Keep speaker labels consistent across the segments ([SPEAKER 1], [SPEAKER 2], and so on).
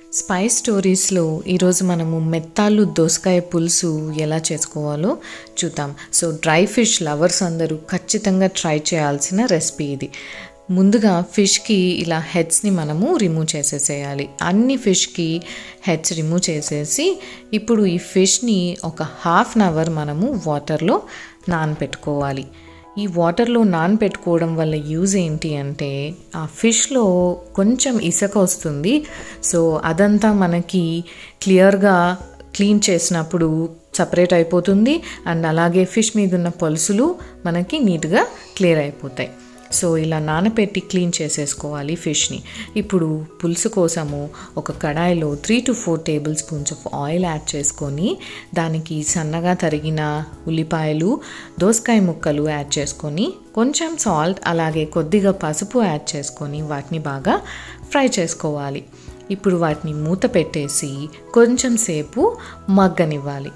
[SPEAKER 1] spice స్టోరీస్లో ఈరోజు మనము మెత్తాలు దోసకాయ పులుసు ఎలా చేసుకోవాలో చూద్దాం సో డ్రై ఫిష్ లవర్స్ అందరూ ఖచ్చితంగా ట్రై చేయాల్సిన రెసిపీ ఇది ముందుగా ఫిష్కి ఇలా హెడ్స్ని మనము రిమూవ్ చేసేసేయాలి అన్ని ఫిష్కి హెడ్స్ రిమూవ్ చేసేసి ఇప్పుడు ఈ ఫిష్ని ఒక హాఫ్ అన్ అవర్ మనము వాటర్లో నానబెట్టుకోవాలి ఈ వాటర్లో నానబెట్టుకోవడం వల్ల యూజ్ ఏంటి అంటే ఆ ఫిష్లో కొంచెం ఇసుక వస్తుంది సో అదంతా మనకి క్లియర్గా క్లీన్ చేసినప్పుడు సపరేట్ అయిపోతుంది అండ్ అలాగే ఫిష్ మీద ఉన్న పలుసులు మనకి నీట్గా క్లియర్ అయిపోతాయి సో ఇలా నానబెట్టి క్లీన్ చేసేసుకోవాలి ఫిష్ని ఇప్పుడు పులుసు కోసము ఒక కడాయిలో three two four table spoons of oil add చేసుకొని దానికి సన్నగా తరిగిన ఉల్లిపాయలు దోసకాయ ముక్కలు యాడ్ చేసుకొని కొంచెం సాల్ట్ అలాగే కొద్దిగా పసుపు యాడ్ చేసుకొని వాటిని బాగా ఫ్రై చేసుకోవాలి ఇప్పుడు వాటిని మూత పెట్టేసి కొంచెం సేపు మగ్గనివ్వాలి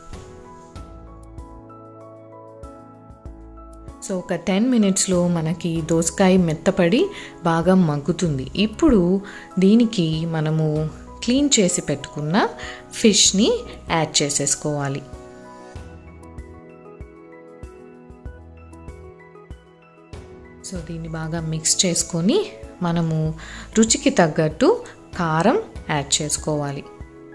[SPEAKER 1] సో ఒక టెన్ మినిట్స్లో మనకి దోసకాయ మెత్తపడి బాగా మగ్గుతుంది ఇప్పుడు దీనికి మనము క్లీన్ చేసి పెట్టుకున్న ఫిష్ని యాడ్ చేసేసుకోవాలి సో దీన్ని బాగా మిక్స్ చేసుకొని మనము రుచికి తగ్గట్టు కారం యాడ్ చేసుకోవాలి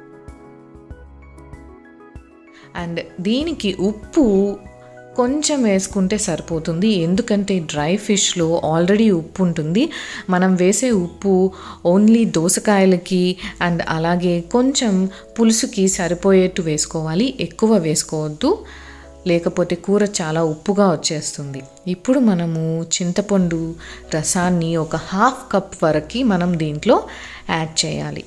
[SPEAKER 1] అండ్ దీనికి ఉప్పు కొంచెం వేసుకుంటే సరిపోతుంది ఎందుకంటే డ్రై ఫిష్లో ఆల్రెడీ ఉప్పు ఉంటుంది మనం వేసే ఉప్పు ఓన్లీ దోసకాయలకి అండ్ అలాగే కొంచెం పులుసుకి సరిపోయేట్టు వేసుకోవాలి ఎక్కువ వేసుకోవద్దు లేకపోతే కూర చాలా ఉప్పుగా వచ్చేస్తుంది ఇప్పుడు మనము చింతపండు రసాన్ని ఒక హాఫ్ కప్ వరకు మనం దీంట్లో యాడ్ చేయాలి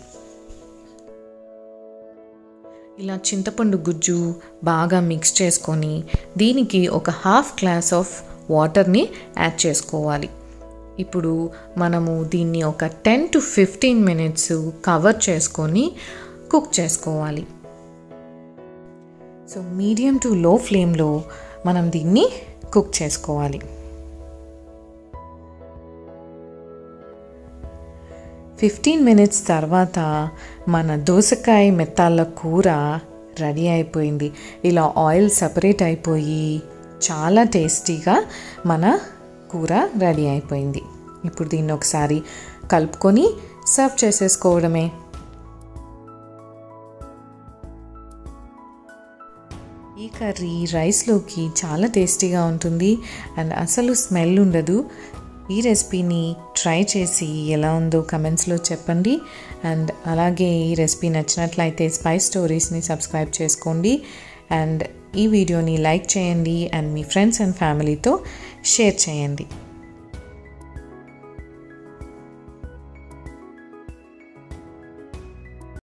[SPEAKER 1] ఇలా చింతపండు గుజ్జు బాగా మిక్స్ చేసుకొని దీనికి ఒక హాఫ్ గ్లాస్ ఆఫ్ వాటర్ని యాడ్ చేసుకోవాలి ఇప్పుడు మనము దీన్ని ఒక ten to fifteen minutes cover చేసుకొని కుక్ చేసుకోవాలి సో మీడియం టు లో ఫ్లేమ్లో మనం దీన్ని కుక్ చేసుకోవాలి ఫిఫ్టీన్ మినిట్స్ తర్వాత మన దోసకాయ మెత్తాల కూర రెడీ అయిపోయింది ఇలా ఆయిల్ సపరేట్ అయిపోయి చాలా టేస్టీగా మన కూర రెడీ అయిపోయింది ఇప్పుడు దీన్ని ఒకసారి కలుపుకొని సర్వ్ చేసేసుకోవడమే ఈ కర్రీ రైస్లోకి చాలా టేస్టీగా ఉంటుంది అండ్ అసలు స్మెల్ ఉండదు ఈ రెసిపీని ట్రై చేసి ఎలా ఉందో కమెంట్స్లో చెప్పండి అండ్ అలాగే ఈ రెసిపీ నచ్చినట్లయితే స్పైస్ స్టోరీస్ని సబ్స్క్రైబ్ చేసుకోండి అండ్ ఈ వీడియోని లైక్ చేయండి అండ్ మీ ఫ్రెండ్స్ అండ్ ఫ్యామిలీతో షేర్ చేయండి